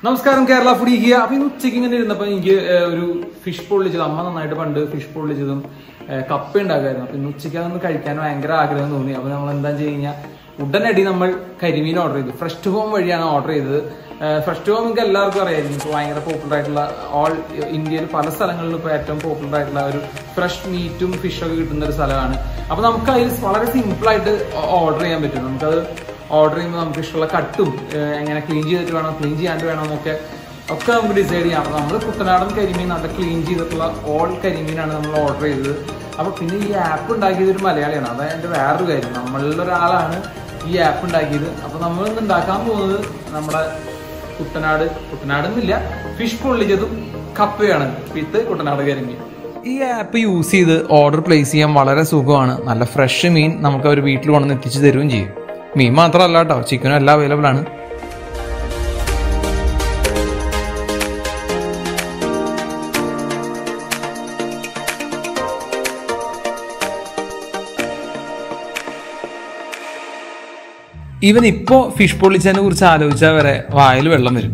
നമസ്കാരം കേരള ഫുഡി ഹിയ അപ്പൊ ഇന്ന് ഉച്ചയ്ക്ക് ഇങ്ങനെ ഇരുന്നപ്പോ എനിക്ക് ഏഹ്, ഒരു ഫിഷ് പൊള്ളിച്ചത് അമ്മ നന്നായിട്ട് പണ്ട് ഫിഷ് പൊള്ളിച്ചതും ഏഹ്, കപ്പ ഉണ്ടാക്കായിരുന്നു അപ്പൊ ഇന്ന് ഉച്ചയ്ക്ക് അതൊന്ന് കഴിക്കാൻ ഭയങ്കര ആഗ്രഹം തോന്നി അപ്പൊ നമ്മൾ എന്താ വെച്ച് കഴിഞ്ഞാൽ ഉടനടി നമ്മൾ കരിമീൻ ഓർഡർ ചെയ്തു ഫ്രഷ് ടു ഹോം വഴിയാണ് ഓർഡർ ചെയ്തത് ഫ്രഷ് ടു ഹോം നിങ്ങൾക്ക് എല്ലാവർക്കും അറിയായിരിക്കും ഇപ്പോൾ ഭയങ്കര പോപ്പുലർ ആയിട്ടുള്ള ഓൾ ഇന്ത്യയിൽ പല സ്ഥലങ്ങളിലും ഇപ്പോൾ ഏറ്റവും പോപ്പുലർ ആയിട്ടുള്ള ഒരു ഫ്രഷ് മീറ്റും ഫിഷും ഒക്കെ കിട്ടുന്ന ഒരു സ്ഥലമാണ് അപ്പൊ നമുക്ക് അതിൽ വളരെ സിമ്പിൾ ആയിട്ട് ഓർഡർ ചെയ്യാൻ പറ്റും നമുക്കത് ഓർഡർ ചെയ്യുമ്പോൾ നമുക്ക് ഇഷ്ടമുള്ള കട്ടും ഏഹ് എങ്ങനെ ക്ലീൻ ചെയ്തിട്ട് വേണം ക്ലീൻ ചെയ്യാണ്ട് വേണം എന്നൊക്കെ ഒക്കെ നമുക്ക് ഡിസൈഡ് ചെയ്യാം അപ്പൊ നമ്മൾ കുട്ടനാടൻ കരിമീൻ നല്ല ക്ലീൻ ചെയ്തിട്ടുള്ള ഓൾ കരിമീനാണ് നമ്മൾ ഓർഡർ ചെയ്തത് അപ്പൊ പിന്നെ ഈ ആപ്പ് ഉണ്ടാക്കിയത് ഒരു മലയാളിയാണ് അതായത് എൻ്റെ വേറൊരു കാര്യം നമ്മളിൽ ഒരാളാണ് ഈ ആപ്പ് ഉണ്ടാക്കിയത് അപ്പൊ നമ്മൾ ഇന്ന് ഉണ്ടാക്കാൻ പോകുന്നത് നമ്മുടെ കുട്ടനാട് കുട്ടനാട് എന്നില്ല ഫിഷ് പൊള്ളിച്ചതും കപ്പയാണ് വിത്ത് കുട്ടനാട് കരിമീൻ ഈ ആപ്പ് യൂസ് ചെയ്ത് ഓർഡർ പ്ലേസ് ചെയ്യാൻ വളരെ സുഖമാണ് നല്ല ഫ്രഷ് മീൻ നമുക്ക് അവർ വീട്ടിൽ കൊണ്ടുവന്ന് എത്തിച്ചു തരുകയും ചെയ്യും മീൻ മാത്രമല്ല കേട്ടോ ചിക്കനും എല്ലാം അവൈലബിൾ ആണ് ഇവൻ ഇപ്പോ ഫിഷ് പൊള്ളിച്ചതിനെ കുറിച്ച് ആലോചിച്ചാൽ വരെ വായിൽ വെള്ളം വരും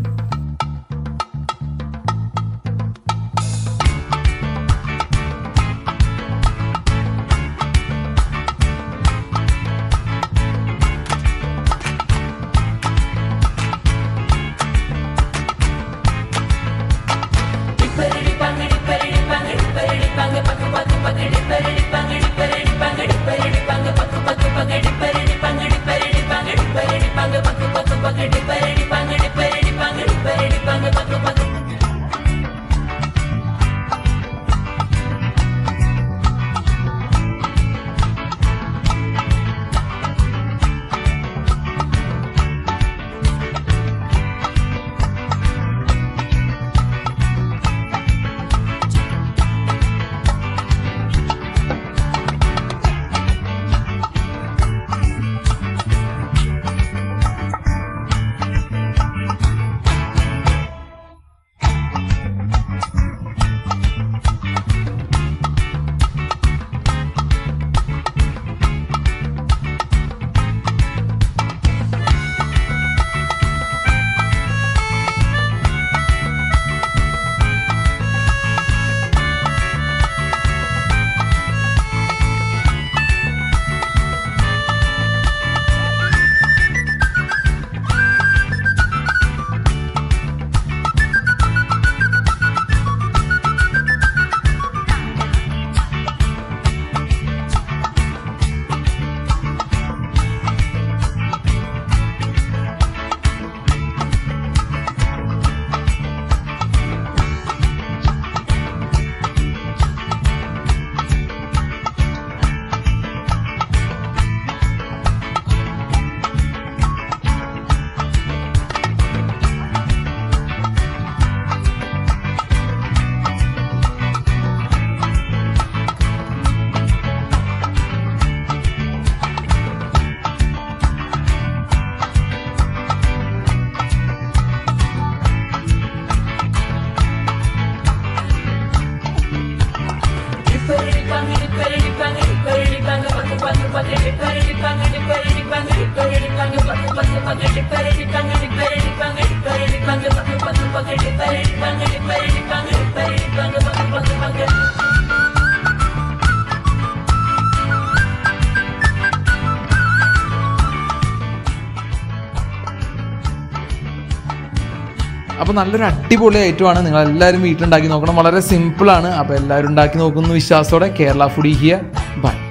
അപ്പോൾ നല്ലൊരു അടിപൊളി ഐറ്റമാണ് നിങ്ങൾ എല്ലാവരും വീട്ടിലുണ്ടാക്കി നോക്കണം വളരെ സിമ്പിളാണ് അപ്പോൾ എല്ലാവരും ഉണ്ടാക്കി നോക്കുന്ന വിശ്വാസത്തോടെ കേരള ഫുഡി ഹിയ ബൈ